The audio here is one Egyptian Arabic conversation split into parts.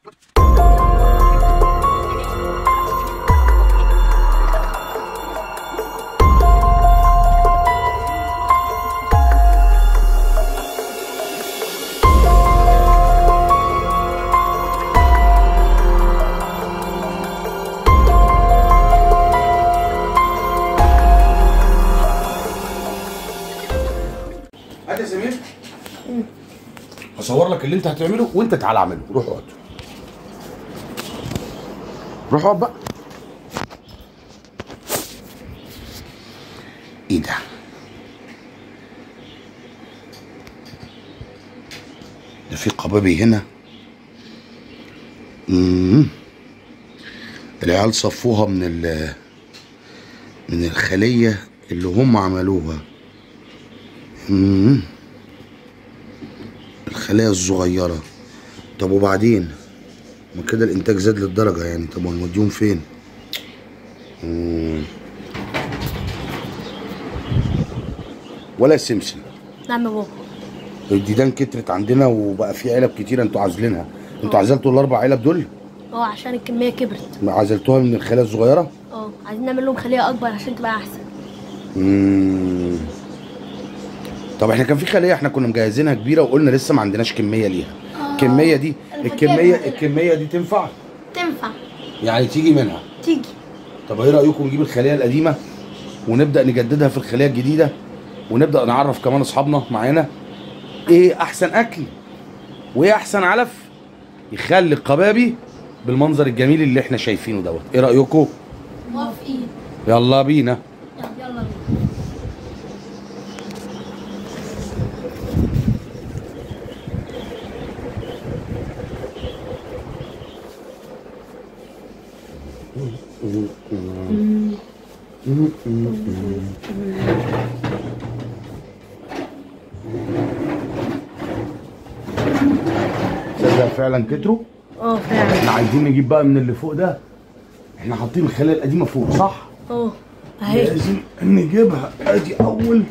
هات يا سمير هصور لك اللي انت هتعمله وانت تعالى اعمله روح اقعد روح اقعد بقى ايه ده ده في قبابي هنا امم العيال صفوها من ال من الخلية اللي هم عملوها امم الخلايا الصغيرة طب وبعدين ما كده الانتاج زاد للدرجة يعني طب هنوديهم فين مم. ولا سمسم نعم يا بابا الديدان كترت عندنا وبقى في علب كتيرة انتوا عازلينها انتوا عزلتوا الاربع علب دول اه عشان الكمية كبرت عزلتوها من الخلايا الصغيرة اه عايزين نعمل لهم خلية أكبر عشان تبقى أحسن مم. طب احنا كان في خليه احنا كنا مجهزينها كبيره وقلنا لسه ما عندناش كميه ليها الكميه دي أنا الكميه فاكرها. الكميه دي تنفع تنفع يعني تيجي منها تيجي طب ايه رايكم نجيب الخليه القديمه ونبدا نجددها في الخليه الجديده ونبدا نعرف كمان اصحابنا معانا ايه احسن اكل وايه احسن علف يخلي القبابي بالمنظر الجميل اللي احنا شايفينه دوت ايه رايكم موافقين يلا بينا يلا بينا تصدق فعلا كتروا اه فعلا احنا عايزين نجيب بقى من اللي فوق ده احنا حاطين الخلايا القديمه فوق صح اه اهي لازم نجيبها ادي اول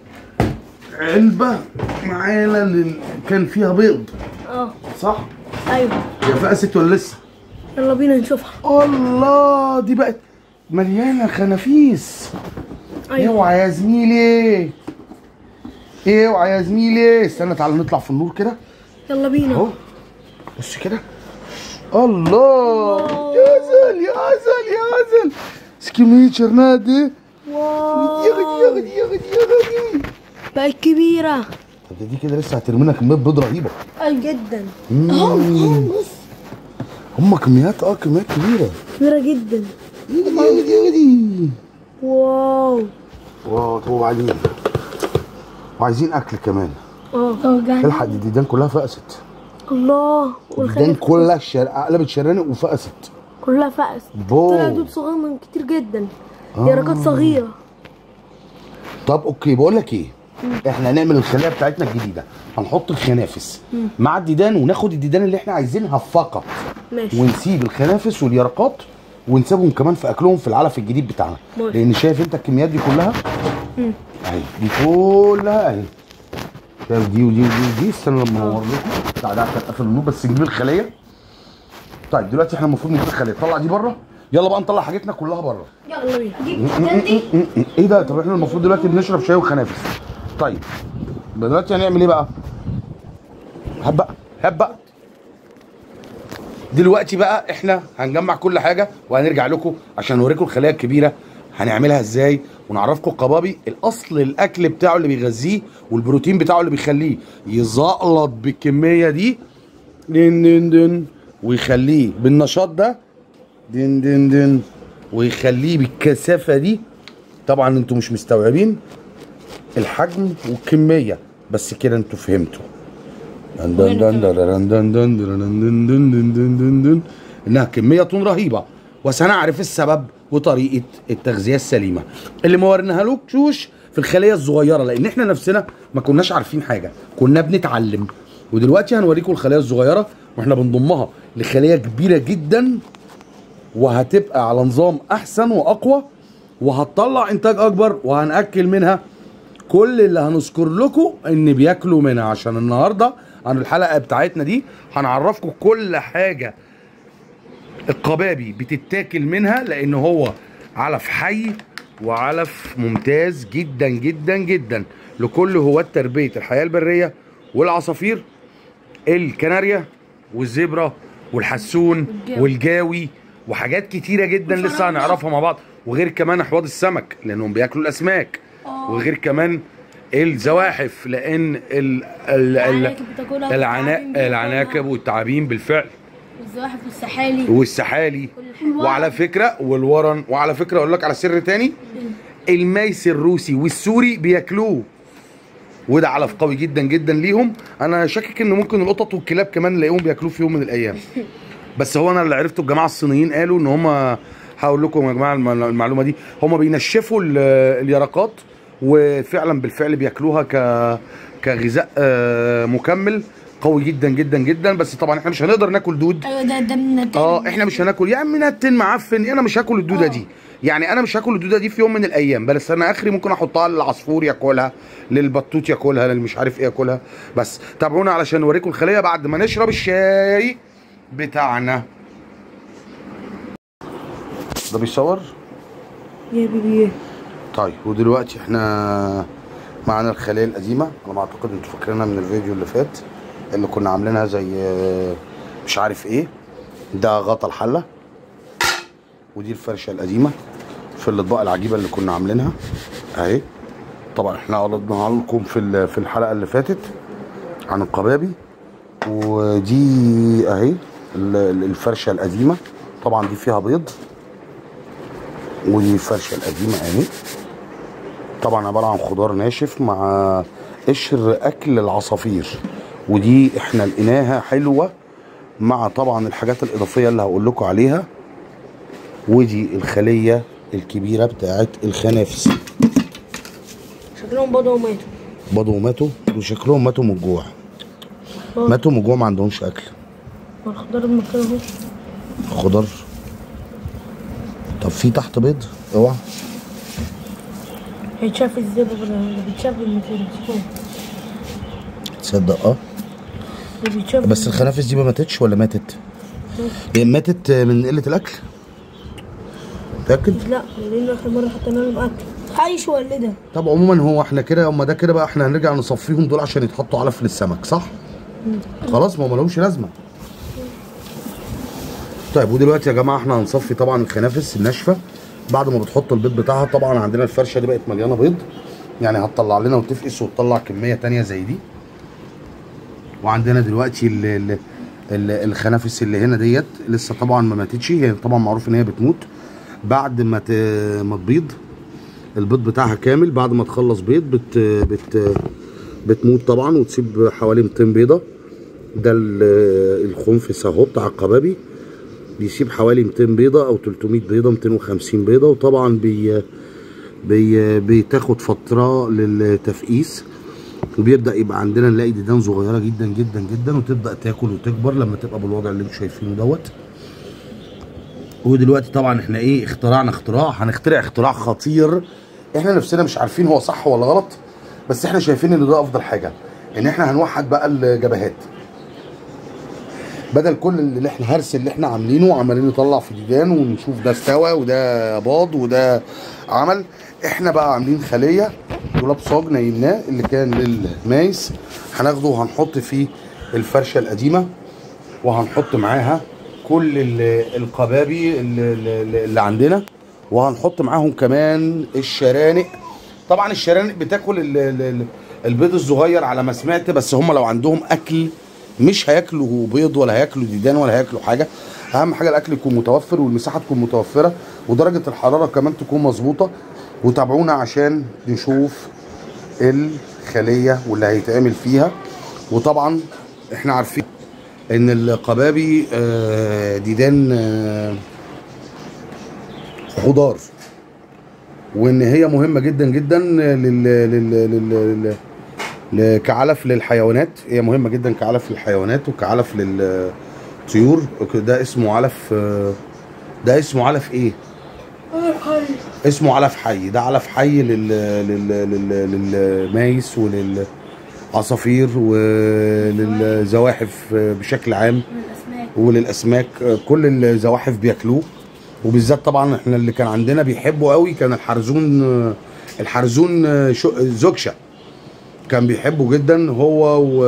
علبه معانا اللي كان فيها بيض اه صح ايوه يا فقست ولا لسه يلا بينا نشوفها الله دي بقت مليانه خنافيس ايوه اوعى يا زميلي اوعى يا زميلي استنى تعالى نطلع في النور كده يلا بينا اهو بص كده الله يا زل يا زل يا زل سكيميتشر نادي واو يغدي يغدي يغدي يغدي بقت كبيرة طب ده دي كده لسه هترمينا كميه بيض رهيبه ايوه جدا مم. هم كميات اه كميات كبيره كبيرة جدا يغدي يغدي يغدي واو واو طب وبعدين وعايزين اكل كمان اه اه الحق دي الديدان كلها فقست الله الديدان والخلية كلها شر... قلبت شرانق وفقست كلها فقس بو. طلع دود صغير من كتير جدا يرقات صغيرة طب اوكي بقول لك ايه احنا هنعمل الخليه بتاعتنا الجديده هنحط الخنافس مع الديدان وناخد الديدان اللي احنا عايزينها فقط ماشي ونسيب الخنافس واليرقات ونسيبهم كمان في اكلهم في العلف الجديد بتاعنا ماشي. لان شايف انت الكميات دي كلها اهي دي كلها اهي شايف دي ودي ودي ودي استنى لما انور لكم تعالى عشان اقفل النور بس نجيب الخليه طيب دلوقتي احنا المفروض نجيب الخليه طلع دي بره يلا بقى نطلع حاجتنا كلها بره يلا بينا ايه ده طب احنا المفروض دلوقتي بنشرب شاي وخنافس طيب دلوقتي هنعمل ايه بقى هب بقى هب بقى دلوقتي بقى احنا هنجمع كل حاجه وهنرجع لكم عشان نوريكم الخلايا الكبيره هنعملها ازاي ونعرفكم القبابي الاصل الاكل بتاعه اللي بيغذيه والبروتين بتاعه اللي بيخليه يزقلط بالكميه دي دن دن دن ويخليه بالنشاط ده دن دن دن ويخليه بالكثافه دي طبعا انتوا مش مستوعبين الحجم والكميه بس كده انتوا فهمتوا دن دن دن دن دن دن دن دن دن دن دن دن دن انها كميه رهيبه وسنعرف السبب وطريقه التغذيه السليمه اللي ما وريناهالكوش في الخليه الصغيره لان احنا نفسنا ما كناش عارفين حاجه كنا بنتعلم ودلوقتي هنوريكم الخلايا الصغيره واحنا بنضمها لخليه كبيره جدا وهتبقى على نظام احسن واقوى وهتطلع انتاج اكبر وهناكل منها كل اللي هنذكر لكم ان بياكلوا منها عشان النهارده عن الحلقه بتاعتنا دي هنعرفكم كل حاجه القبابي بتتاكل منها لان هو علف حي وعلف ممتاز جدا جدا جدا لكل هواة تربيه الحياه البريه والعصافير الكناريا والزبرة والحسون والجاوي. والجاوي وحاجات كتيرة جدا لسه وفرناء. هنعرفها مع بعض وغير كمان احواض السمك لانهم بياكلوا الاسماك وغير كمان الزواحف لان ال ال ال العناكب بتاكلها العنا والتعابين بتاكلها، العناكب والتعابين بالفعل والزواحف والسحالي والسحالي والورم. وعلى فكره والورن وعلى فكره اقول لك على سر تاني الميس الروسي والسوري بياكلوه وده علف قوي جدا جدا ليهم انا شاكك ان ممكن القطط والكلاب كمان نلاقيهم بياكلوه في يوم من الايام بس هو انا اللي عرفته الجماعه الصينيين قالوا ان هم هقول لكم يا جماعه الم- المعلومه دي هم بينشفوا ال- اليرقات وفعلا بالفعل بياكلوها ك كغذاء آه، مكمل قوي جدا جدا جدا بس طبعا احنا مش هنقدر ناكل دود ايوه ده ده من التاني. اه احنا مش هناكل يا عم نتن معفن انا مش هاكل الدوده آه. دي يعني انا مش هاكل الدوده دي في يوم من الايام بس انا اخري ممكن احطها للعصفور ياكلها للبطوط ياكلها للمش عارف ايه ياكلها بس تابعونا علشان نوريكم الخليه بعد ما نشرب الشاي بتاعنا ده بيصور يا بيبي طيب ودلوقتي احنا معانا الخلية القديمة على ما اعتقد انتوا فاكرينها من الفيديو اللي فات اللي كنا عاملينها زي آه، مش عارف ايه ده غطا الحلة ودي الفرشة القديمة في الاطباق العجيبة اللي كنا عاملينها اهي طبعا احنا عرضناها لكم في ال- في الحلقة اللي فاتت عن القبابي ودي اهي ال- ال- الفرشة القديمة طبعا دي فيها بيض ودي الفرشة القديمة اهي طبعا عبارة عن خضار ناشف مع قشر أكل العصافير ودي احنا لقيناها حلوة مع طبعا الحاجات الإضافية اللي هقول لكم عليها ودي الخلية الكبيرة بتاعت الخنافس شكلهم بدأوا ماتوا بدوا ماتوا وشكلهم ماتوا من الجوع آه. ماتوا من الجوع ما عندهمش أكل والخضار المكان اهو خضار طب في تحت بيض اوعى هيتشاف الزبق اللي بيتشاف المثل تصدق اه اللي بيتشاف بس الخنافس دي ما ماتتش ولا ماتت؟ هي ماتت من قلة الأكل؟ متأكد؟ لا لان اخر مره حطينا لهم اكل عايش ولا ده طب عموما هو احنا كده هم ده كده بقى احنا هنرجع نصفيهم دول عشان يتحطوا علف للسمك صح؟ خلاص ما هم لهمش لازمه. طيب ودلوقتي يا جماعه احنا هنصفي طبعا الخنافس الناشفه بعد ما بتحط البيض بتاعها طبعا عندنا الفرشه دي بقت مليانه بيض يعني هتطلع لنا وتفقس وتطلع كميه تانية زي دي. وعندنا دلوقتي ال ال ال الخنافس اللي هنا ديت لسه طبعا ما ماتتش هي طبعا معروف ان هي بتموت بعد ما ت- ما تبيض البيض بتاعها كامل بعد ما تخلص بيض بت بت بتموت طبعا وتسيب حوالي 200 بيضه ده ال- الخنفس اهو بتاع القبابي بيسيب حوالي 200 بيضه او 300 بيضه 250 بيضه وطبعا بي بي بتاخد فتره للتفقيس وبيبدا يبقى عندنا نلاقي ديدان صغيره جدا جدا جدا وتبدا تاكل وتكبر لما تبقى بالوضع اللي انتم شايفينه دوت ودلوقتي طبعا احنا ايه اخترعنا اختراع هنخترع اختراع خطير احنا نفسنا مش عارفين هو صح ولا غلط بس احنا شايفين ان ده افضل حاجه ان احنا هنوحد بقى الجبهات بدل كل اللي احنا هرس اللي احنا عاملينه عمالين نطلع في ديدان ونشوف ده استوى وده باض وده عمل احنا بقى عاملين خليه دولاب صاج نيمناه اللي كان للمايس هناخده وهنحط فيه الفرشه القديمه وهنحط معاها كل ال- القبابي اللي, اللي اللي عندنا وهنحط معاهم كمان الشرانق طبعا الشرانق بتاكل ال- ال- ال- البيض الصغير على ما سمعت بس هم لو عندهم اكل مش هياكلوا بيض ولا هياكلوا ديدان ولا هياكلوا حاجه اهم حاجه الاكل يكون متوفر والمساحه تكون متوفره ودرجه الحراره كمان تكون مظبوطه وتابعونا عشان نشوف الخليه واللي هيتعمل فيها وطبعا احنا عارفين ان القبابي آه، ديدان آه، خضار وان هي مهمه جدا جدا لل لل لل لل ل- كعلف للحيوانات هي مهمه جدا كعلف للحيوانات وكعلف للطيور ده اسمه علف آه، ده اسمه علف ايه اسمه علف حي ده علف حي لل لل لل للمايس وللعصافير وللزواحف بشكل عام من الاسماك وللاسماك آه، كل الزواحف بياكلوه وبالذات طبعا احنا اللي كان عندنا بيحبه قوي كان الحرزون آه، الحرزون آه، شو- زوكشا كان بيحبه جدا هو و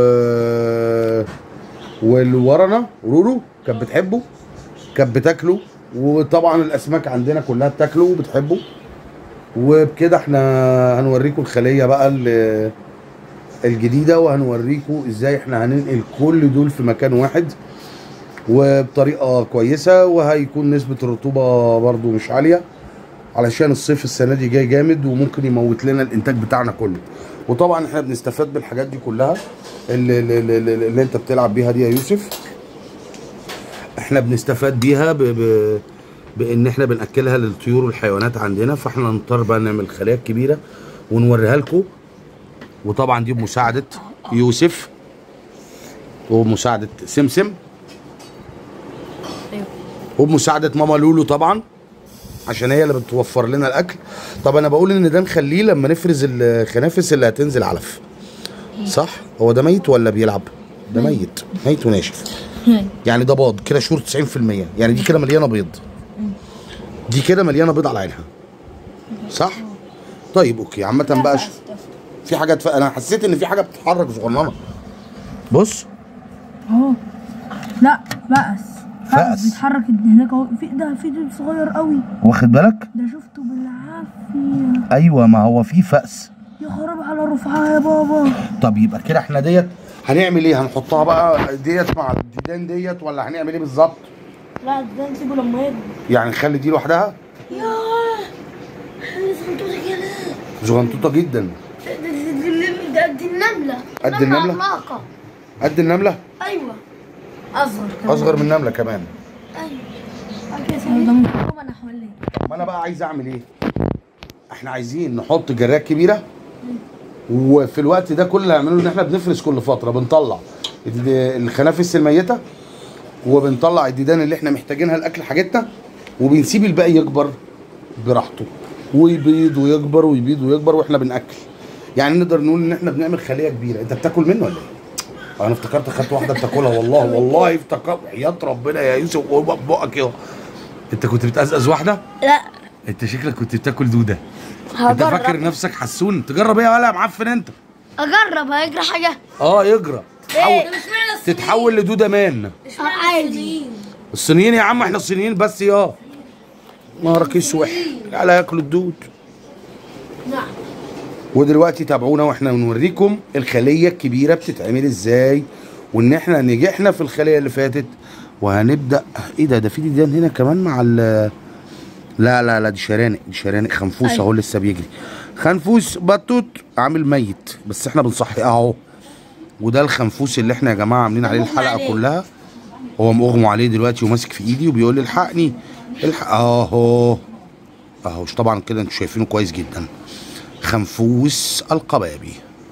والورنه رورو كانت بتحبه كانت بتاكله وطبعا الاسماك عندنا كلها بتاكله وبتحبه وبكده احنا هنوريكم الخليه بقى ال- الجديده وهنوريكم ازاي احنا هننقل كل دول في مكان واحد وبطريقه كويسه وهيكون نسبه الرطوبه برضو مش عاليه علشان الصيف السنه دي جاي جامد وممكن يموت لنا الانتاج بتاعنا كله وطبعا احنا بنستفاد بالحاجات دي كلها اللي, اللي, اللي, اللي انت بتلعب بيها دي يا يوسف احنا بنستفاد بيها ب... ب... بان احنا بناكلها للطيور والحيوانات عندنا فاحنا نضطر بقى نعمل خلايا كبيره ونوريها لكم وطبعا دي بمساعده يوسف وبمساعده سمسم ايوه وبمساعده ماما لولو طبعا عشان هي اللي بتوفر لنا الاكل طب انا بقول ان ده نخليه لما نفرز الخنافس اللي هتنزل علف صح هو ده ميت ولا بيلعب ده ميت ميت وناشف يعني ده باض كده شهور 90% يعني دي كده مليانه بيض دي كده مليانه بيض على عينها صح طيب اوكي عامه بقى ش... في حاجه تف... انا حسيت ان في حاجه بتتحرك صغننه بص اهو لا فأس فأس. بيتحرك هناك اهو في ده في دود صغير قوي واخد بالك ده شفته بالعافيه ايوه ما هو في فأس يا خراب على الرفعه يا بابا طب يبقى كده احنا ديت هنعمل ايه هنحطها بقى ديت مع الديدان ديت ولا هنعمل ايه بالظبط لا ده نسيبه لما يكبر يعني نخلي دي لوحدها ياه صغنطوطه كده صغنطوطه جدا ده قد النمله قد النملة؟ عملاقه قد النمله ايوه اصغر كمان اصغر من النمله كمان ايوه ده من حكومه انا حواليه ما انا بقى عايز اعمل ايه احنا عايزين نحط جراك كبيره وفي الوقت ده كل اللي هنعمله ان احنا بنفرز كل فتره بنطلع الد- الخنافس الميته وبنطلع الديدان اللي احنا محتاجينها لاكل حاجتنا وبنسيب الباقي يكبر براحته ويبيض ويكبر ويبيض ويكبر واحنا بناكل يعني نقدر نقول ان احنا بنعمل خليه كبيره انت بتاكل منه ولا ايه؟ انا افتكرت خدت واحده بتاكلها والله والله افتكرت حياه ربنا يا يوسف وهو بقك اهو انت كنت بتقزقز واحده؟ لا انت شكلك كنت بتاكل دوده انت فاكر هجرب نفسك حسون تجرب ايه ولا معفن انت اجرب هيجرى حاجه اه يجرى تتحول مش معنى تتحول لدوده مان عادي الصينيين يا عم احنا الصينيين بس يا نهارك اسوح على ياكلوا الدود نعم ودلوقتي تابعونا واحنا بنوريكم الخليه الكبيره بتتعمل ازاي وان احنا نجحنا في الخليه اللي فاتت وهنبدا ايه ده ده في ديدان هنا كمان مع ال لا لا لا دي شرانق دي شرانق خنفوس أيوة. اهو لسه بيجري خنفوس بطوط عامل ميت بس احنا بنصحي اهو وده الخنفوس اللي احنا يا جماعه عاملين عليه مغمى الحلقه عليه. كلها هو مغمى عليه دلوقتي وماسك في ايدي وبيقول لي الحقني الحق اهو اهو طبعا كده انتوا شايفينه كويس جدا خنفوس القبابي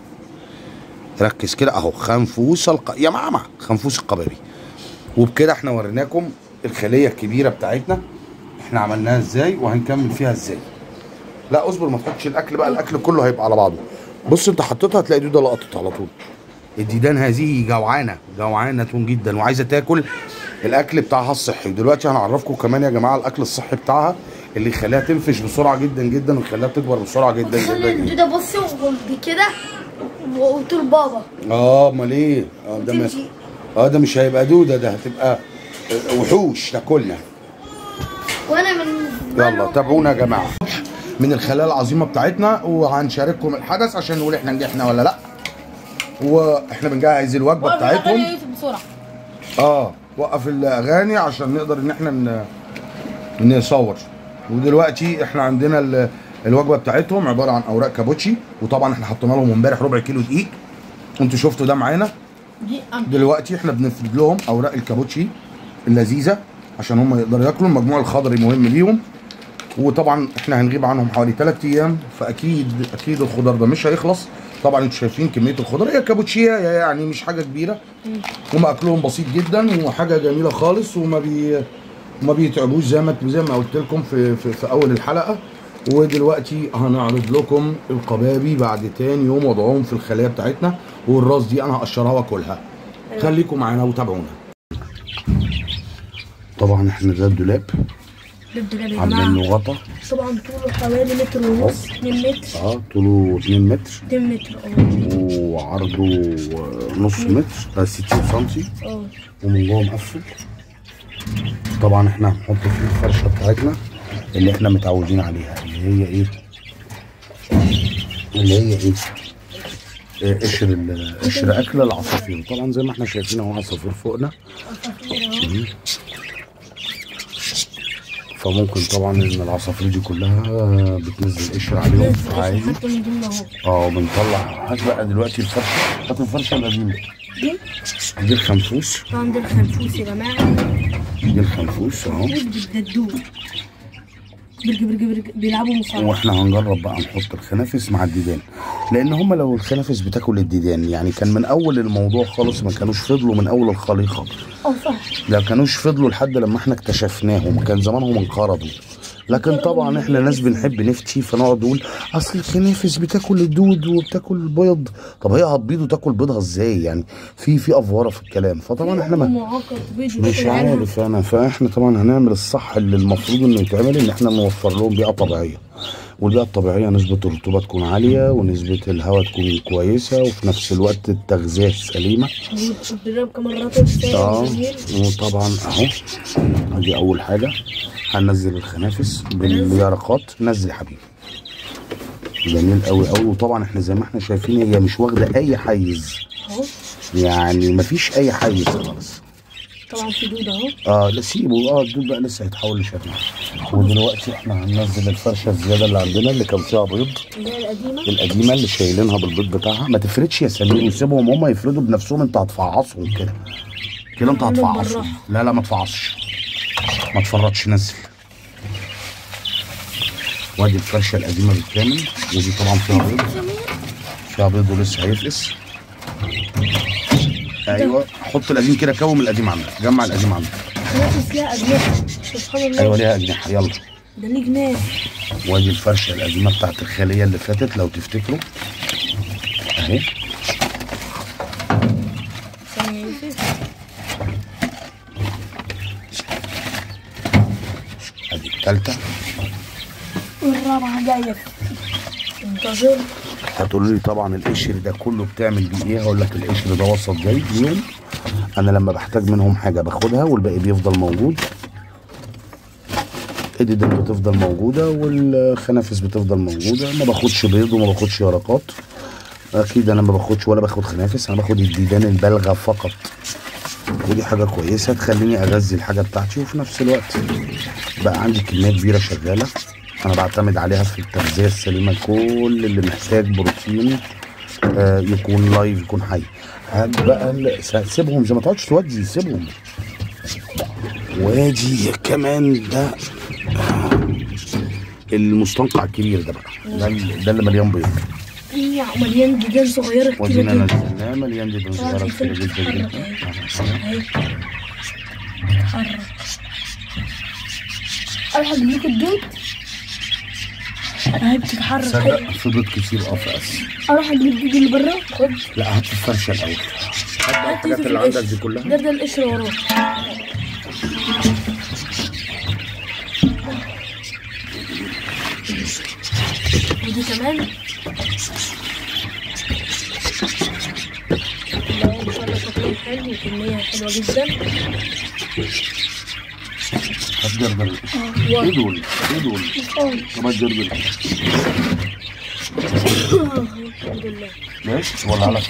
ركز كده اهو خنفوس الق... يا ماما خنفوس القبابي وبكده احنا وريناكم الخليه الكبيره بتاعتنا احنا عملناها ازاي وهنكمل فيها ازاي لا اصبر ما تحطش الاكل بقى الاكل كله هيبقى على بعضه بص انت حطيتها هتلاقي دوده لقطت على طول الديدان هذه جوعانه جوعانه جدا وعايزه تاكل الاكل بتاعها الصحي ودلوقتي هنعرفكم كمان يا جماعه الاكل الصحي بتاعها اللي يخليها تنفش بسرعه جدا جدا ويخليها تكبر بسرعه جدا خلي جدا, جدا. الدودة بصي وقلت كده وقلت له بابا اه امال ايه اه ده مش تمشي. اه ده مش هيبقى دوده ده هتبقى وحوش تاكلنا وانا من يلا تابعونا يا جماعه من الخلايا العظيمه بتاعتنا وهنشارككم الحدث عشان نقول احنا نجحنا ولا لا واحنا بنجهز الوجبه بتاعتهم بسرعه اه وقف الاغاني عشان نقدر ان احنا ن- نصور ودلوقتي احنا عندنا ال- الوجبه بتاعتهم عباره عن اوراق كابوتشي وطبعا احنا حطينا لهم امبارح ربع كيلو دقيق انتوا شفتوا ده معانا دي دلوقتي احنا بنفرد لهم اوراق الكابوتشي اللذيذه عشان هم يقدروا ياكلوا المجموع الخضري مهم ليهم وطبعا احنا هنغيب عنهم حوالي 3 ايام فاكيد اكيد الخضار ده مش هيخلص طبعا انتوا شايفين كميه الخضار هي كابوتشيه يعني مش حاجه كبيره هم اكلهم بسيط جدا وحاجه جميله خالص وما بي ما بيتعبوش زي ما زي ما قلت لكم في, في في اول الحلقه ودلوقتي هنعرض لكم القبابي بعد تاني يوم وضعهم في الخليه بتاعتنا والراس دي انا هقشرها واكلها خليكم معانا وتابعونا طبعا احنا ده الدولاب الدولاب يا عاملين له جماعه غطا طبعا طوله حوالي متر ونص 2 متر اه طوله 2 متر 2 متر اه وعرضه نص متر آه، 60 سنتي اه ومن جوه مقفل طبعا احنا هنحط فيه الفرشه بتاعتنا اللي احنا متعودين عليها اللي هي ايه اللي هي ايه آه، قشر ال- قشر اكل العصافير طبعا زي ما احنا شايفين اهو عصافير فوقنا عصافير اهو فممكن طبعا ان العصافير دي كلها بتنزل قشر عليهم عادي حتى من ضمن اهو اه بنطلع هات بقى دلوقتي الفرشه هات الفرشه القديمه دي دي الخنفوس طبعا ده الخنفوس يا جماعه دي الخنفوس اهو خنفوس بالددوب برج برج برج بيلعبوا مصارعه واحنا هنجرب بقى نحط الخنافس مع الديدان لان هم لو الخنافس بتاكل الديدان يعني كان من اول الموضوع خالص ما كانوش فضلوا من اول الخليقه اه صح لو كانوش فضلوا لحد لما احنا اكتشفناهم كان زمانهم انقرضوا لكن طبعا احنا ناس بنحب نفتي فنقعد نقول اصل الخنافس بتاكل الدود وبتاكل البيض طب هي هتبيض وتاكل بيضها ازاي يعني في في افوره في الكلام فطبعا احنا ما معاقد بيض مش وتاكل عينها. عارف انا فاحنا طبعا هنعمل الصح اللي المفروض انه يتعمل ان احنا نوفر لهم بيئه طبيعيه والبيئه الطبيعيه نسبه الرطوبه تكون عاليه ونسبه الهواء تكون كويسه وفي نفس الوقت التغذيه سليمه والدولاب كمان رطب سائل اه جميل وطبعا اهو دي اول حاجه هننزل الخنافس باليرقات نزل يا حبيبي جميل قوي قوي وطبعا احنا زي ما احنا شايفين هي مش واخده اي حيز اهو يعني مفيش اي حيز خالص طبعا في دود اهو اه لا سيبه اه الدود بقى لسه هيتحول لشرنقة ودلوقتي احنا هننزل الفرشه الزياده اللي عندنا اللي كان فيها بيض اللي هي القديمه القديمه اللي شايلينها بالبيض بتاعها ما تفردش يا سمير وسيبهم هم يفردوا بنفسهم انت هتفعصهم كده كده انت عامل هتفعصهم بالراحة. لا لا ما تفعصش ما تفرطش نزل وادي الفرشه القديمه بالكامل ودي طبعا فيها بيض فيها بيض ولسه هيفقس ايوه حط القديم كده كوم القديم عندك جمع القديم عندك تنافس لها اجنحه سبحان الله ايوه ليها اجنحه يلا ده ليه جناح وادي الفرشه القديمه بتاعت الخليه اللي فاتت لو تفتكروا اهي ثانية يا يوسف ادي الثالثه والرابعة جاية انتظر هتقولوا لي طبعا القشر ده كله بتعمل بيه ايه هقول لك القشر ده وسط جاي ليهم انا لما بحتاج منهم حاجه باخدها والباقي بيفضل موجود الديدان بتفضل موجوده والخنافس بتفضل موجوده ما باخدش بيض وما باخدش يرقات اكيد انا ما باخدش ولا باخد خنافس انا باخد الديدان البالغه فقط ودي حاجه كويسه تخليني اغذي الحاجه بتاعتي وفي نفس الوقت بقى عندي كميه كبيره شغاله انا بعتمد عليها في التغذيه السليمه كل اللي محتاج بروتين آه يكون لايف يكون حي هات بقى ال- س- سيبهم زي ما تقعدش تودي سيبهم وادي كمان ده آه، المستنقع الكبير ده بقى ده, ال- ده اللي مليان بيض هي مليان ديدان صغيرة كتير ودينا جدا نزلناه مليان جدا صغيره كتير جدا جدا اهي اتحرك اروح اجيب لك الدود اهي بتتحرك تصدق في بيض كتير اه في اسيا اروح اجيب الدود اللي بره خد لا هات الفرشه الاول هات بقى هات الحاجات يوسف اللي عندك القشر. دي كلها ده ده القشر وراه ودي كمان لا، ان شاء الله شكلهم حلو وكمية حلوة جدا هات جردل ايه دول؟ ايه دول؟ طب هات جردل الحمد لله ماشي ولا على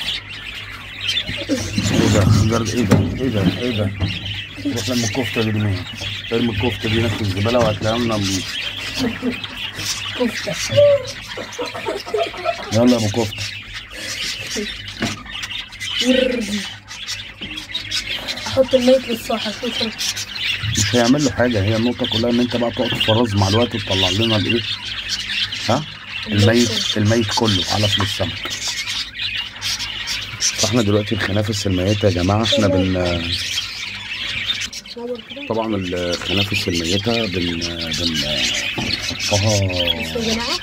ايه ده؟ جرد ايه ده؟ ايه ده؟ ايه ده؟ روح لما الكفته دي ارميها ارمي الكفته دي نفس الزباله وهتلاقيها لنا نضيف كفتة يلا يا ابو كفته وردي احط الميت للصاحب شوف مش هيعمل له حاجه هي النقطه كلها ان انت بقى تقعد تفرز مع الوقت وتطلع لنا الايه؟ ها؟ الميت الميت كله على فلوس السمك فاحنا دلوقتي الخنافس الميته يا جماعه احنا بن صور كده طبعا الخنافس الميته بن بن نحطها يا جماعة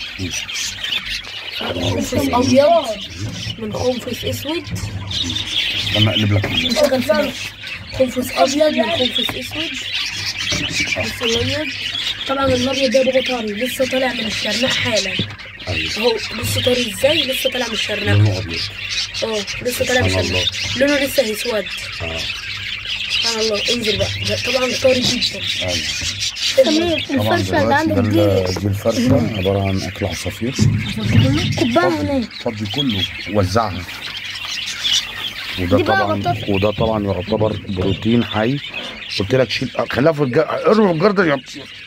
خنفس ابيض من خنفس اسود استنى اقلب لك ال- نشغل فلاش خنفس ابيض من خنفس اسود بص الابيض طبعا الابيض ده بابا طاري لسه طالع من الشرناق حالا ايوه اهو بص طاري ازاي لسه طالع من الشرناق لونه ابيض اه لسه طالع من سبحان الشرناق لونه لسه هيسود اه سبحان الله انزل بقى ده طبعا طاري جدا ايوه طبعا دلوقتي ده ال- دي الفرشه عباره عن اكل عصافير كوبايه هناك فضي كله وزعها وده دي بقى طبعا بطاطا. وده طبعا يعتبر بروتين حي قلت لك شيل خليها في الجر... ارمي في الجردل يا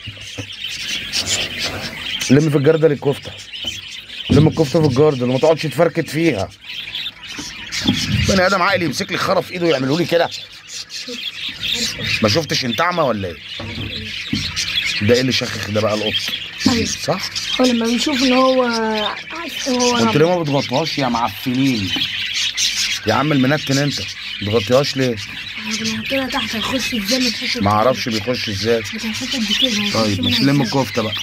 لم في الجردل الكفته لم الكفته في الجردل وما تقعدش تفركت فيها بني ادم عاقل يمسك لي خرا في ايده ويعمله لي كده ما شفتش انت اعمى ولا ايه؟ ده ايه اللي شخخ ده بقى القط ايوه صح؟ هو لما بيشوف ان هو هو قلت ليه ما بتغطيهاش يا معفنين يا عم المنتن انت ما بتغطيهاش ليه؟ كده تحت هيخش ازاي من حته ما اعرفش بيخش ازاي بتاع الحته دي كده هيخش طيب منها مش لم إزاي؟ الكفته بقى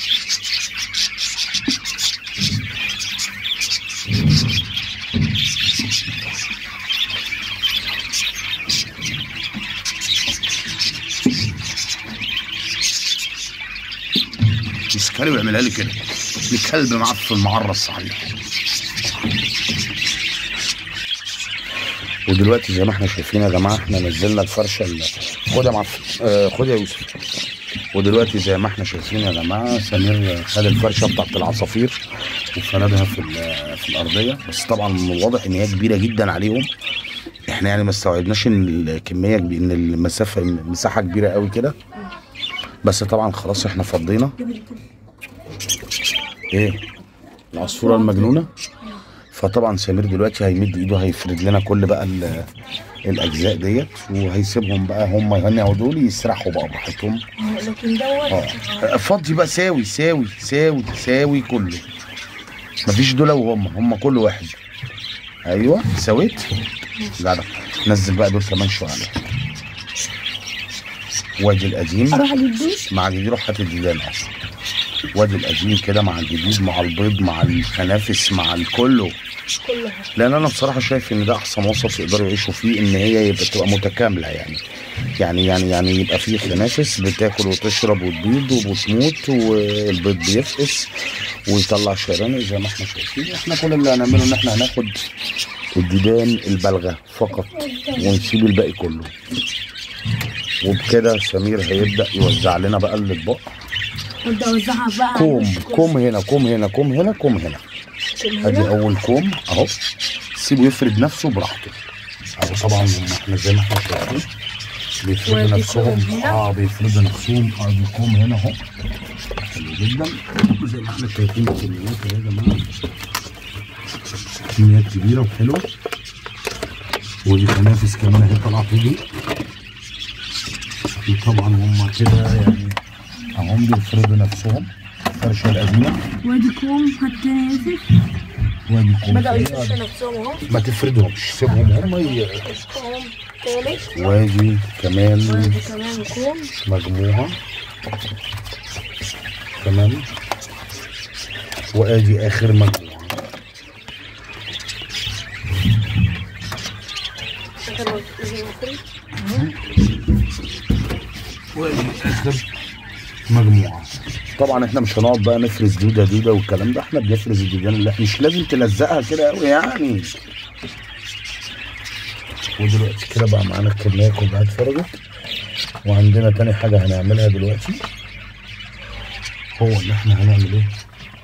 يسكري ويعملها لي كده الكلب معفن معرس صحيح ودلوقتي زي ما احنا شايفين يا جماعه احنا نزلنا الفرشه ال- خد يا معفن آه خد يا يوسف ودلوقتي زي ما احنا شايفين يا جماعه سمير خد الفرشه بتاعت العصافير وفردها في ال- في الارضيه بس طبعا من الواضح ان هي كبيره جدا عليهم احنا يعني ما استوعبناش ان الكميه كبي- ان المسافه المساحه كبيره قوي كده بس طبعا خلاص احنا فضينا ايه العصفوره المجنونه فطبعا سمير دلوقتي هيمد ايده هيفرد لنا كل بقى ال- الاجزاء ديت وهيسيبهم بقى هم هنا دول يسرحوا بقى براحتهم لكن دوت اه فضي بقى ساوي ساوي ساوي ساوي كله مفيش دول وهم هم كل واحد ايوه سويت جدع نزل بقى دول كمان شويه عليهم وادي القديم اروح اجيب دوس مع الجديد روح هات الجديد انا وادي القديم كده مع الجديد مع البيض مع الخنافس مع الكله كلها لان انا بصراحه شايف ان ده احسن وسط يقدروا يعيشوا فيه ان هي يبقى تبقى متكامله يعني يعني يعني يعني يبقى فيه خنافس بتاكل وتشرب وتبيض وبتموت والبيض بيفقس ويطلع شرانق زي ما احنا شايفين احنا كل اللي هنعمله ان احنا هناخد الديدان البالغه فقط ونسيب الباقي كله وبكده سمير هيبدا يوزع لنا بقى الاطباق ابدا اوزعها بقى على كوم الناس كلها. كوم هنا كوم هنا كوم هنا كوم هنا كوم ادي هنا. اول كوم اهو سيبه يفرد نفسه براحته اهو طبعا هم احنا زي ما احنا شايفين بيفردوا وادي نفسهم كوم هنا. اه بيفردوا نفسهم اه دي كوم هنا اهو حلو جدا زي ما احنا شايفين الكميات اهي يا جماعه كميات كبيره وحلوه ودي تنافس كمان اهي طالعه دي وطبعا هم كده يعني اهم بيفردوا نفسهم الفرشه القديمه وادي كوم هالتاني يوسف وادي كوم بدأوا تاني. يخشوا نفسهم اهو ما تفردهمش سيبهم هم ي... كوم تالت وادي كمان وادي كمان كوم مجموعة تمام وادي اخر مجموعة آخر زي ما قلت. وادي اخر مجموعة طبعا احنا مش هنقعد بقى نفرز دودة دودة والكلام ده احنا بنفرز الديدان اللي احنا مش لازم تلزقها كده قوي يعني ودلوقتي كده بقى معانا الكمية كلها اتفرجت وعندنا تاني حاجة هنعملها دلوقتي هو اللي احنا هنعمل ايه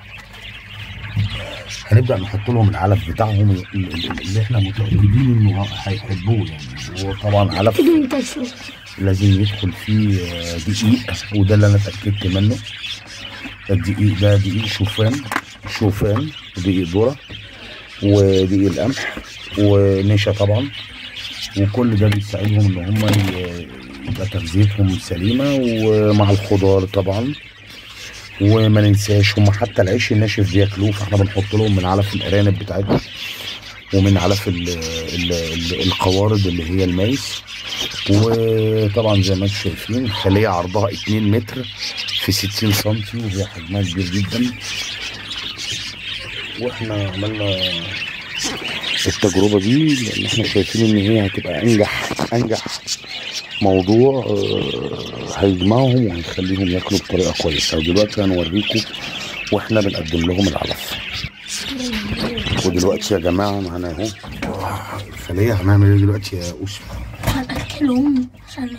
هنبدأ نحط لهم العلف بتاعهم ال- ال- اللي احنا متأكدين انه هيحبوه يعني هو طبعا علف تيجي منتشر لازم يدخل فيه آه، دقيق وده اللي انا اتاكدت منه الدقيق ده دقيق شوفان شوفان ودقيق ذره ودقيق القمح ونشا طبعا وكل ده بيساعدهم ان هم ي- يبقى تغذيتهم سليمه ومع الخضار طبعا وما ننساش هم حتى العيش الناشف بياكلوه فاحنا بنحط لهم من علف الارانب بتاعتهم ومن علف ال ال ال القوارض اللي هي المايس وطبعا زي ما انتم شايفين خليه عرضها 2 متر في 60 سم وهي حجمها كبير جدا واحنا عملنا التجربه دي لان احنا شايفين ان هي هتبقى انجح انجح موضوع آه، هيجمعهم وهيخليهم ياكلوا بطريقه كويسه ودلوقتي هنوريكم واحنا بنقدم لهم العلف ودلوقتي يا جماعه معانا اهو الخليه هنعمل ايه دلوقتي يا اوسف هنأكلهم عشان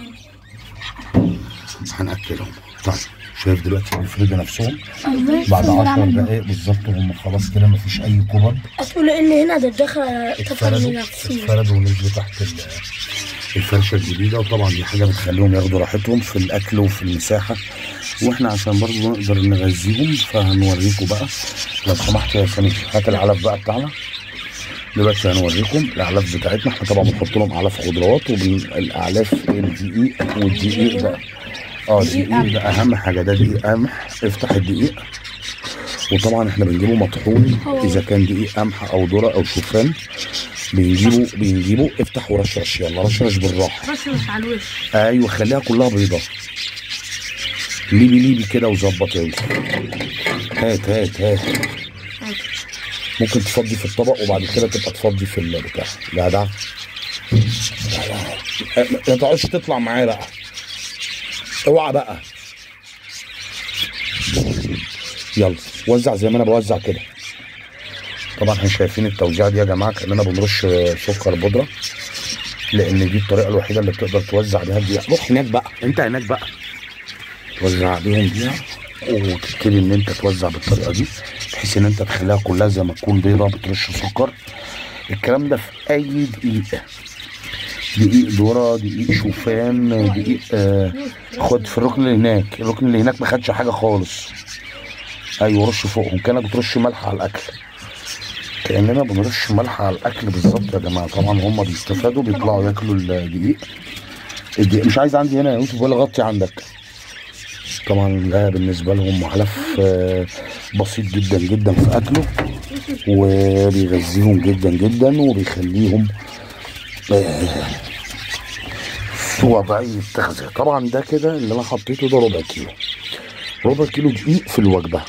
هناكلهم طيب شايف دلوقتي بيفردوا نفسهم الله بعد 10 دقائق بالظبط هم خلاص كده مفيش اي كبد هتقول ان هنا ده الدخله تفهم اتفردوا نفسي اتفردوا ونزلوا تحت ال- الفرشه الجديده وطبعا دي حاجه بتخليهم ياخدوا راحتهم في الاكل وفي المساحه واحنا عشان برضه نقدر نغذيهم فهنوريكم بقى لو سمحت يا سمير هات العلف بقى بتاعنا دلوقتي هنوريكم الاعلاف بتاعتنا احنا طبعا بنحط لهم اعلاف خضروات والاعلاف الدقيق والدقيق ده اه الدقيق ده اهم حاجه ده دقيق قمح افتح الدقيق وطبعا احنا بنجيبه مطحون اذا كان دقيق قمح او ذره او شوفان بنجيبه بنجيبه افتح ورشرش يلا رشرش بالراحه رشرش على الوش ايوه خليها كلها بيضه ليبي ليبي كده وظبط يا يوسف هات هات هات ممكن تفضي في الطبق وبعد كده تبقى تفضي في البتاع جدع ما تقعدش تطلع معايا بقى اوعى بقى يلا وزع زي ما انا بوزع كده طبعا احنا شايفين التوزيع دي يا جماعه كاننا بنرش سكر بودره لان دي الطريقه الوحيده اللي بتقدر توزع بيها الدقيق روح هناك بقى انت هناك بقى توزع بيهم بيها وتبتدي ان انت توزع بالطريقه دي بحيث ان انت تخليها كلها زي ما تكون بيضه بترش سكر الكلام ده في اي دقيقه دقيق ذره دقيق شوفان دقيق آه خد في الركن اللي هناك الركن اللي هناك ما خدش حاجه خالص ايوه رش فوقهم كانك بترش ملح على الاكل كاننا بنرش ملح على الاكل بالظبط يا جماعه طبعا هم بيستفادوا بيطلعوا ياكلوا الدقيق الدقيق مش عايز عندي هنا يا يوسف ولا غطي عندك طبعا ده بالنسبه لهم علف آه، بسيط جدا جدا في اكله وبيغذيهم جدا جدا وبيخليهم آه، في وضعيه تغذيه طبعا ده كده اللي انا حطيته ده ربع كيلو ربع كيلو دقيق في الوجبه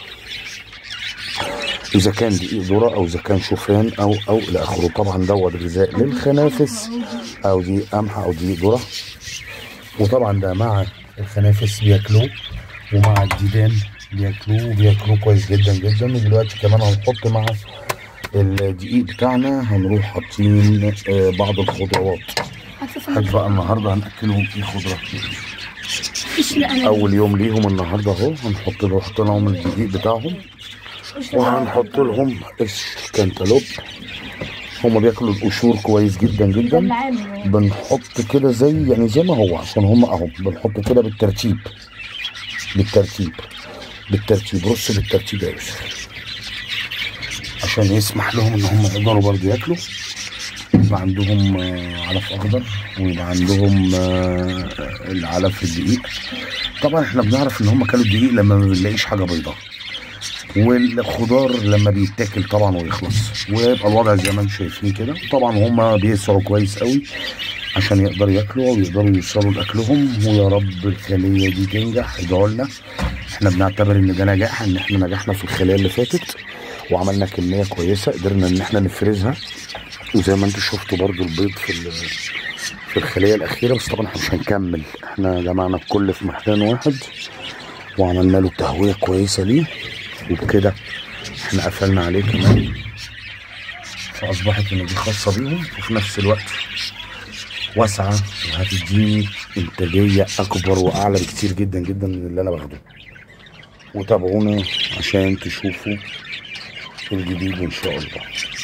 اذا كان دقيق ذره او اذا كان شوفان او او الى اخره طبعا دوت غذاء للخنافس او دقيق قمح او دقيق ذره وطبعا ده مع الخنافس بياكلوه ومع الديدان بياكلوه وبياكلوه كويس جدا جدا ودلوقتي كمان هنحط مع الدقيق بتاعنا هنروح حاطين آه، بعض الخضروات هات بقى النهارده هناكلهم ايه خضره مش انا اول يوم ليهم النهارده اهو هنحط له حط لهم الدقيق بتاعهم وهنحط لهم قشر كانتالوب هما بياكلوا القشور كويس جدا جدا بنحط كده زي يعني زي ما هو عشان هم اهو بنحط كده بالترتيب بالترتيب بالترتيب رص بالترتيب يا يوسف عشان يسمح لهم ان هم يقدروا برضه ياكلوا يبقى عندهم آه، علف اخضر ويبقى عندهم آه، العلف الدقيق طبعا احنا بنعرف ان هم كانوا الدقيق لما ما بنلاقيش حاجه بيضاء والخضار لما بيتاكل طبعا ويخلص ويبقى الوضع زي ما انتم شايفين كده طبعا هم بيسعوا كويس قوي عشان يقدروا ياكلوا ويقدروا يوصلوا لاكلهم ويا رب الخليه دي تنجح ادعوا لنا احنا بنعتبر ان ده نجاح ان احنا نجحنا في الخليه اللي فاتت وعملنا كميه كويسه قدرنا ان احنا نفرزها وزي ما انتم شفتوا برضو البيض في ال- في الخليه الاخيره بس طبعا احنا مش هنكمل احنا جمعنا الكل في مكان واحد وعملنا له تهويه كويسه ليه وبكده احنا قفلنا عليه كمان فاصبحت ان دي خاصه بيهم وفي نفس الوقت واسعه وهتديني انتاجيه اكبر واعلى بكتير جدا جدا من اللي انا باخده وتابعونا عشان تشوفوا الجديد ان شاء الله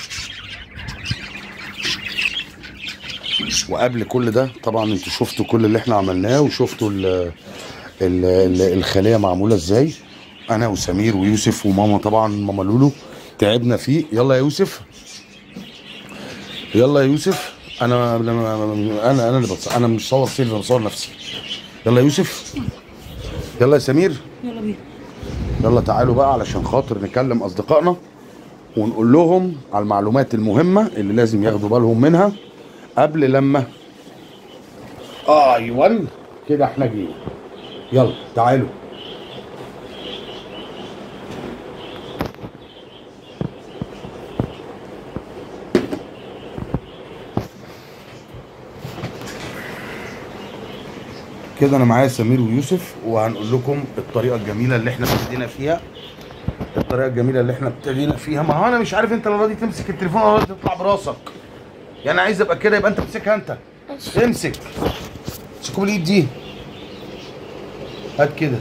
وقبل كل ده طبعا انتوا شفتوا كل اللي احنا عملناه وشفتوا ال ال ال الخليه معموله ازاي انا وسمير ويوسف وماما طبعا ماما لولو تعبنا فيه يلا يا يوسف يلا يا يوسف انا انا انا, أنا اللي بص... انا مش صور سيلفي انا بصور نفسي يلا يا يوسف يلا يا سمير يلا بينا يلا تعالوا بقى علشان خاطر نكلم اصدقائنا ونقول لهم على المعلومات المهمه اللي لازم ياخدوا بالهم منها قبل لما ايوه كده احنا جينا يلا تعالوا كده انا معايا سمير ويوسف وهنقول لكم الطريقه الجميله اللي احنا ابتدينا فيها الطريقه الجميله اللي احنا ابتدينا فيها ما هو انا مش عارف انت لا راضي تمسك التليفون ولا راضي تطلع براسك يعني عايز ابقى كده يبقى انت تمسكها انت امسك امسكوا بالايد دي هات كده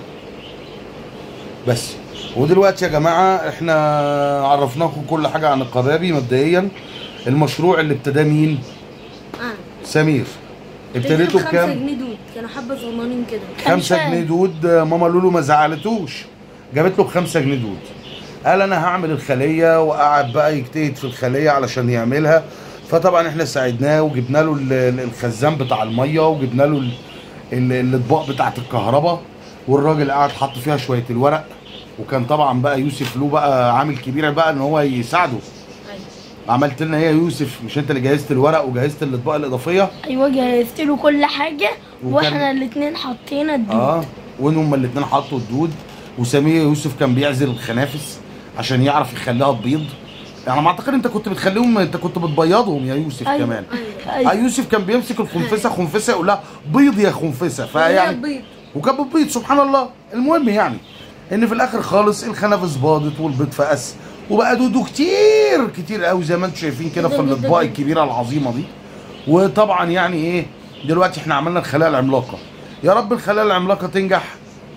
بس ودلوقتي يا جماعه احنا عرفناكم كل حاجه عن القبابي مبدئيا المشروع اللي ابتداه مين اه سمير ابتديته خمسة بكام جنيه دود كانوا حبة صغننين كده خمسة خمسة. جنيه دود ماما لولو ما زعلتوش جابت له بخمسة جنيه دود قال انا هعمل الخليه وقعد بقى يجتهد في الخليه علشان يعملها فطبعا احنا ساعدناه وجبنا له ال- ال- الخزان بتاع الميه وجبنا له ال- ال- الاطباق بتاعه الكهرباء والراجل قعد حط فيها شويه الورق وكان طبعا بقى يوسف له بقى عامل كبير بقى ان هو يساعده ايوه عملت لنا ايه يا يوسف مش انت اللي جهزت الورق وجهزت الاطباق الاضافيه ايوه جهزت له كل حاجه وكان- واحنا الاثنين حطينا الدود اه وان هما الاثنين حطوا الدود وسمير يوسف كان بيعزل الخنافس عشان يعرف يخليها تبيض يعني ما اعتقد انت كنت بتخليهم انت كنت بتبيضهم يا يوسف أيوة. كمان ايوه آه يوسف كان بيمسك الخنفسه خنفسه يقول لها بيض يا خنفسه يعني فيعني بيض وكان بتبيض سبحان الله المهم يعني ان في الاخر خالص الخنافس باضت والبيض فقس وبقى دودو كتير كتير قوي زي ما انتم شايفين كده في جدا جدا الاطباق جدا. الكبيره العظيمه دي وطبعا يعني ايه دلوقتي احنا عملنا الخلايا العملاقه يا رب الخلايا العملاقه تنجح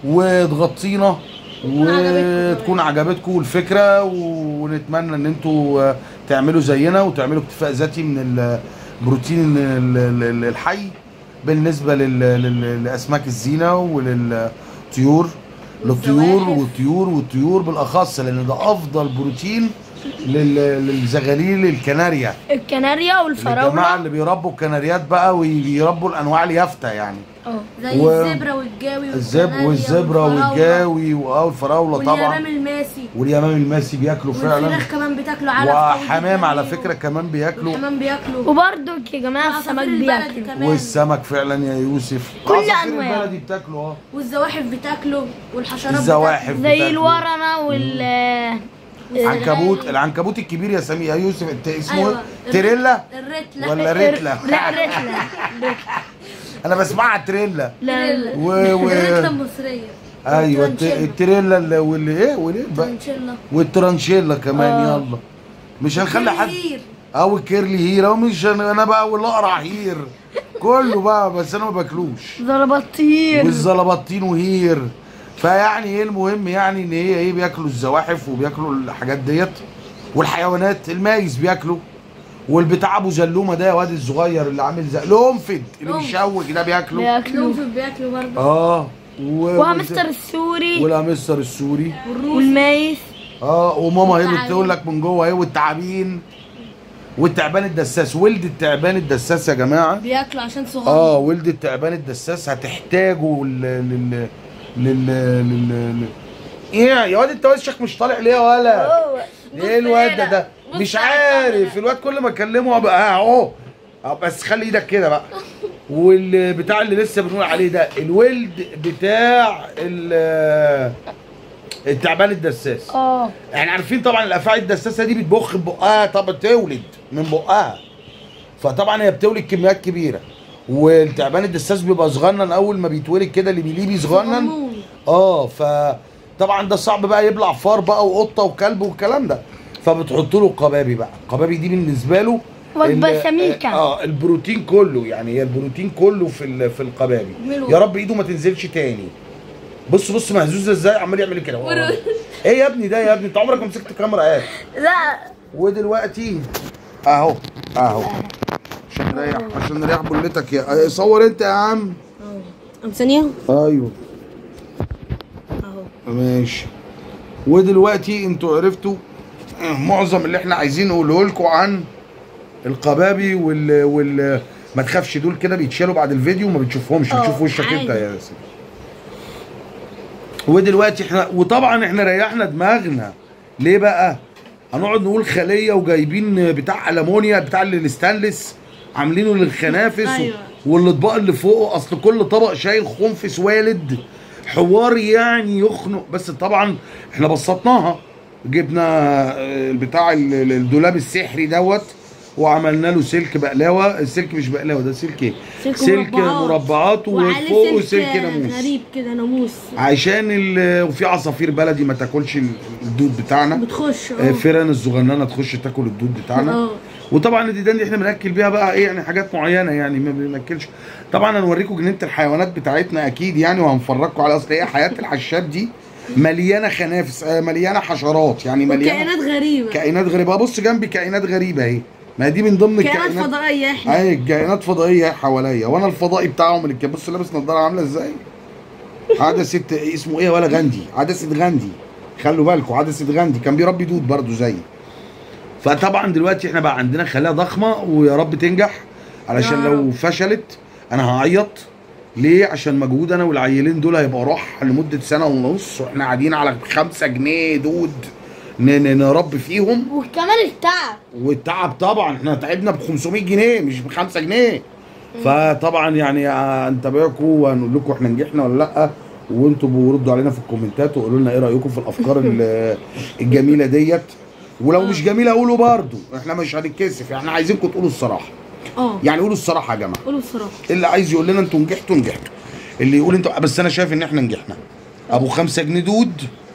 وتغطينا عجبتكم وتكون عجبتكم الفكره ونتمنى ان انتوا آه، تعملوا زينا وتعملوا اكتفاء ذاتي من البروتين ال- ال- ال- الحي بالنسبه لل- لل- لاسماك الزينه وللطيور للطيور والزواحف. والطيور والطيور بالاخص لان ده افضل بروتين لل- للزغاليل الكناريا الكناريا الجماعه والفراوله اللي بيربوا الكناريات بقى وبيربوا الانواع اليافته يعني اه زي و- الزبرة والجاوي الزب والكناريا والزبره والفراولة والجاوي واه والفراوله واليمام طبعا الماسي واليمام الماسي بياكلوا فعلا والفراخ كمان بتاكلوا علف قوي وحمام جداً. على فكره كمان بياكلوا والحمام بياكلوا وبرضك يا جماعه وعصافير السمك البلد بياكل كمان. والسمك فعلا يا يوسف كل عصافير أنواع. البلدي بتاكلوا اه والزواحف بتاكلوا والحشرات الزواحف زي بتاكلوا. الورنه وال عنكبوت العنكبوت الكبير يا سمير يا يوسف انت اسمه أيوة. ايه؟ تريلا الرتلة ولا رتلة لا رتله انا بسمعها تريلا لا لا و... و... الرتلة المصرية ايوه الت- والترنشيلا. التريلا اللي- واللي ايه واللي بقى ترنشيلا والترانشيلا كمان آه. يلا مش هنخلي حد كتير. او الكيرلي هير او مش انا أنا بقى والاقرع هير كله بقى بس انا ما باكلوش زربطير والزلبطين وهير فيعني ايه المهم يعني ان هي ايه بياكلوا الزواحف وبياكلوا الحاجات ديت والحيوانات المايز بياكلوا والبتاع ابو زلومه ده يا واد الصغير اللي عامل زي القنفد اللي قنفد. بيشوك ده بياكلوا بياكلوا القنفذ بياكلوا برضه اه و... وهامستر السوري والهامستر السوري والروس والمايس اه وماما هي والتعابين. بتقول لك من جوه ايه والتعابين والتعبان الدساس ولد التعبان الدساس يا جماعه بياكلوا عشان صغار اه ولد التعبان الدساس هتحتاجه لل لل لل لل لل- ايه يا واد انت وشك مش طالع ليه يا ولا ايه الواد ده ده بص مش على عارف الكاميرا. الواد كل ما اكلمه ابقى اهو اه بس خلي ايدك كده بقى والبتاع اللي لسه بنقول عليه ده الولد بتاع ال- التعبان الدساس اه احنا عارفين طبعا الافاعي الدساسه دي بتبخ ببقها طب تولد من بقها فطبعا هي بتولد كميات كبيره والتعبان الدساس بيبقى صغنن اول ما بيتولد كده اللي بيليه صغنن صغنون. اه فطبعا ده صعب بقى يبلع فار بقى وقطه وكلب والكلام ده فبتحط له قبابي بقى القبابي دي بالنسبه له وجبة ال- سميكة. اه البروتين كله يعني هي البروتين كله في ال- في القبابي ملو. يا رب ايده ما تنزلش تاني بص بص مهزوز ازاي عمال يعمل كده ورو. ايه يا ابني ده يا ابني انت عمرك ما مسكت كاميرا ايه لا ودلوقتي اهو اهو عشان نريح عشان نريح بلتك يا صور انت يا عم أم ثانية ايوه اهو ماشي ودلوقتي انتوا عرفتوا معظم اللي احنا عايزين نقوله لكم عن القبابي وال وال ما تخافش دول كده بيتشالوا بعد الفيديو وما بتشوفهمش اه، بتشوف وشك عادي. انت يا ياسر ودلوقتي احنا وطبعا احنا ريحنا دماغنا ليه بقى هنقعد نقول خليه وجايبين بتاع المونيا بتاع الستانلس عاملينه للخنافس أيوة. والاطباق اللي فوقه اصل كل طبق شايل خنفس والد حوار يعني يخنق بس طبعا احنا بسطناها جبنا آه، بتاع ال- ال- الدولاب السحري دوت وعملنا له سلك بقلاوه السلك مش بقلاوه ده سلك ايه سلك سلك مربعات. مربعات وعليه وفوقه سلك سلك ناموس غريب كده ناموس عشان ال- وفي عصافير بلدي ما تاكلش الدود بتاعنا بتخش آه، اه فيران الصغننه تخش تاكل الدود بتاعنا اه وطبعا الديدان دي احنا بناكل بيها بقى ايه يعني حاجات معينه يعني ما بناكلش طبعا هنوريكم جنينه الحيوانات بتاعتنا اكيد يعني وهنفرجكم على اصل ايه حياه الحشاب دي مليانه خنافس آه، مليانه حشرات يعني مليانه كائنات غريبه كائنات غريبه بص جنبي كائنات غريبه اهي ما دي من ضمن كائنات الكائنات فضائيه احنا اهي كائنات فضائيه حواليا وانا الفضائي بتاعهم اللي كان بص لابس نظاره عامله ازاي عدسه اسمه ايه ولا غاندي عدسه غاندي خلوا بالكم عدسه غاندي كان بيربي دود برضو زيي فطبعا دلوقتي احنا بقى عندنا خلايا ضخمه ويا رب تنجح علشان يا لو رب. فشلت انا هعيط ليه عشان مجهود انا والعيلين دول هيبقى راح لمده سنه ونص واحنا قاعدين على خمسة جنيه دود ن- ن- نربي فيهم وكمان التعب والتعب طبعا احنا تعبنا ب 500 جنيه مش ب 5 جنيه فطبعا يعني هنتابعكم وهنقول لكم احنا نجحنا ولا لا وانتوا بردوا علينا في الكومنتات وقولوا لنا ايه رايكم في الافكار ال- الجميله ديت ولو مش جميله قولوا برضو احنا مش هنتكسف احنا عايزينكم تقولوا الصراحه اه يعني قولوا الصراحه يا جماعه قولوا بصراحه اللي عايز يقول لنا انتوا نجحتوا نجحتوا اللي يقول انتوا بس انا شايف ان احنا نجحنا ابو خمسة جنيه دود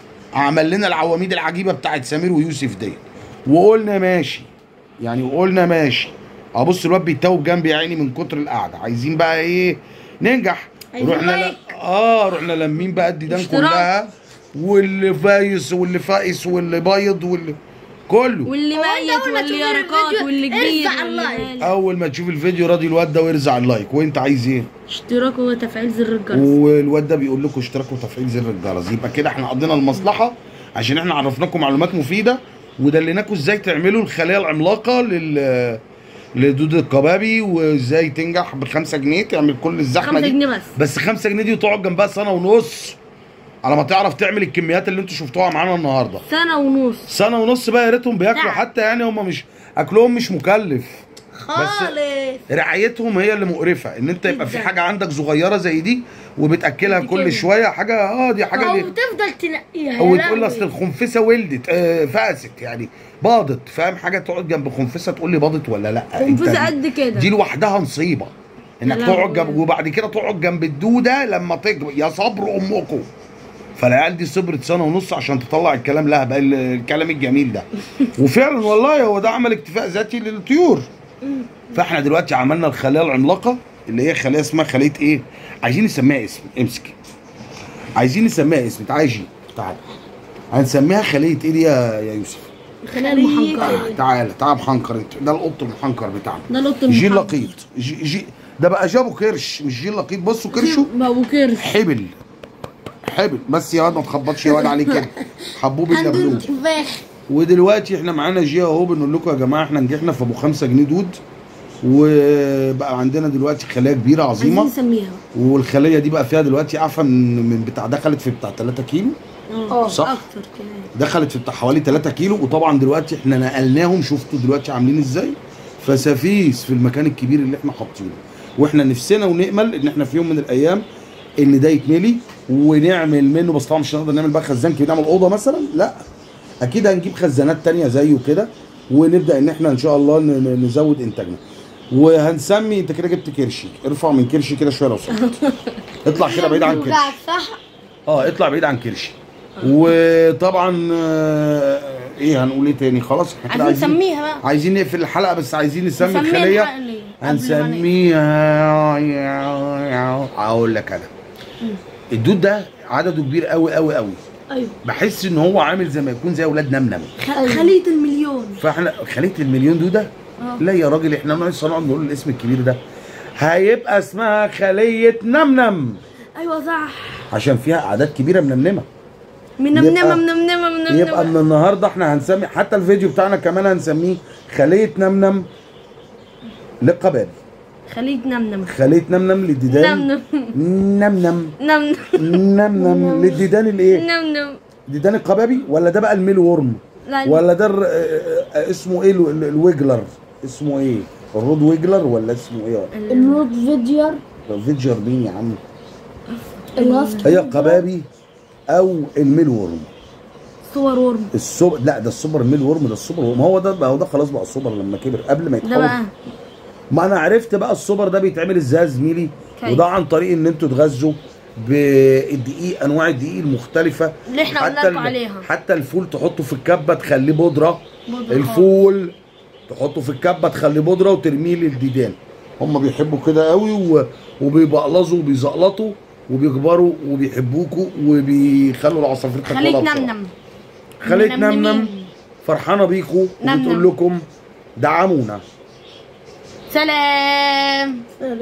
عمل لنا العواميد العجيبه بتاعت سمير ويوسف دي وقلنا ماشي يعني وقلنا ماشي ابص الواد بيتوب جنبي يا عيني من كتر القعده عايزين بقى ايه ننجح عايزين رحنا لايك. ل... اه رحنا لمين بقى الديدان اشتراك. كلها واللي فايس واللي فائس واللي بايض واللي كله واللي هو أنت ميت أول ما واللي تشوف يرقات الفيديو واللي كبير ارفع واللي اللايك. مالي. اول ما تشوف الفيديو راضي الواد ده ويرزع اللايك وانت عايز ايه اشتراك وتفعيل زر الجرس والواد ده بيقول لكم اشتراكوا وتفعيل زر الجرس يبقى كده احنا قضينا المصلحه عشان احنا عرفناكم معلومات مفيده ودليناكم ازاي تعملوا الخلايا العملاقه لل لدود الكبابي وازاي تنجح بخمسة جنيه تعمل كل الزحمه 5 دي جنيه بس بس خمسة جنيه دي وتقعد جنبها سنه ونص على ما تعرف تعمل الكميات اللي انتوا شفتوها معانا النهارده سنه ونص سنه ونص بقى يا ريتهم بياكلوا نعم. حتى يعني هم مش اكلهم مش مكلف خالص رعايتهم هي اللي مقرفه ان انت يبقى في جداً. حاجه عندك صغيره زي دي وبتاكلها قد كل كده. شويه حاجه اه دي حاجه او دي تفضل تنقيها او يا تقول لهوي. اصل الخنفسه ولدت آه فاست يعني باضت فاهم حاجه تقعد جنب خنفسه تقول لي باضت ولا لا أنت خنفسه دي- قد كده دي لوحدها نصيبه انك يا تقعد لهوي. جنب وبعد كده تقعد جنب الدوده لما تكبر يا صبر امكم فالعيال دي صبرت سنه ونص عشان تطلع الكلام لها بقى ال- الكلام الجميل ده وفعلا والله هو ده عمل اكتفاء ذاتي للطيور فاحنا دلوقتي عملنا الخلايا العملاقه اللي هي خليه اسمها خليه ايه عايزين نسميها اسم امسك عايزين نسميها اسم تعالى جي تعالى هنسميها خليه ايه دي يا يا يوسف خلال المحنكره تعالى تعالى محنكر انت ده القط المحنكر بتاعنا ده القط جيل المحنكر لقيط جي, جي ده بقى جابوا كرش مش جيل لقيط بصوا كرشه ابو كرش حبل حبل بس يا واد ما تخبطش يا واد عليه كده حبوب عنده اللبلوب انتفاخ ودلوقتي احنا معانا جي اهو بنقول لكم يا جماعه احنا نجحنا في ابو 5 جنيه دود وبقى عندنا دلوقتي خلايا كبيره عايزين عظيمه نسميها والخليه دي بقى فيها دلوقتي اعفى من من بتاع دخلت في بتاع 3 كيلو اه صح. اكتر كمان دخلت في بتاع حوالي 3 كيلو وطبعا دلوقتي احنا نقلناهم شفتوا دلوقتي عاملين ازاي فسفيس في المكان الكبير اللي احنا حاطينه واحنا نفسنا ونامل ان احنا في يوم من الايام ان ده يتملي ونعمل منه بس طبعا مش هنقدر نعمل بقى خزان كبير نعمل اوضه مثلا لا اكيد هنجيب خزانات تانية زيه كده ونبدا ان احنا ان شاء الله ن- ن- نزود انتاجنا وهنسمي انت كده جبت كرشي ارفع من كرشي كده شويه لو سمحت اطلع كده بعيد عن كرشي بيوجعك صح؟ اه اطلع بعيد عن كرشي وطبعا آه، ايه هنقول ايه تاني خلاص احنا كده عايزين عايزين نسميها بقى عايزين نقفل الحلقه بس عايزين نسمي نسميها الخليه الحلقة ليه؟ قبل ما هنسميها اقول لك انا الدود ده عدده كبير قوي قوي قوي ايوه بحس ان هو عامل زي ما يكون زي اولاد نمنم خ- خليه المليون فاحنا خليه المليون دوده اه. لا يا راجل احنا لسه نقعد نقول الاسم الكبير ده هيبقى اسمها خليه نمنم ايوه صح عشان فيها اعداد كبيره منمنمه منمنمه يبقى- منمنمه منمنمه يبقى من النهارده احنا هنسمي حتى الفيديو بتاعنا كمان هنسميه خليه نمنم للقبائل خليه نمنم خليه نمنم للديدان نمنم نمنم نمنم نمنم للديدان الايه؟ نمنم ديدان القبابي ولا ده بقى الميل ورم؟ لا ولا ده الر- اه- اه- اسمه ايه ال- ال- الويجلر؟ اسمه ايه؟ الرود ويجلر ولا اسمه ايه؟ الرود فيديور فيدجر مين يا عم؟ الوسط هي القبابي او الميل ورم الصور ورم السوبر لا ده السوبر ميل ورم ده السوبر ورم هو ده هو ده خلاص بقى السوبر لما كبر قبل ما ده يتحول بقى ما انا عرفت بقى السوبر ده بيتعمل ازاي يا زميلي كيف؟ وده عن طريق ان انتوا تغذوا بالدقيق انواع الدقيق المختلفه اللي احنا قلنا حتى لكم ال- عليها. حتى الفول تحطه في الكبه تخليه بودره بودرة الفول تحطه في الكبه تخليه بودره وترميه للديدان هم بيحبوا كده قوي و... وبيبقلظوا وبيزقلطوا وبيكبروا وبيحبوكوا وبيخلوا العصافير خليك تاكلها بسرعة. نمنم خليك نمنم منمنين. فرحانه بيكوا نمنم. وبتقول لكم دعمونا سلام سلام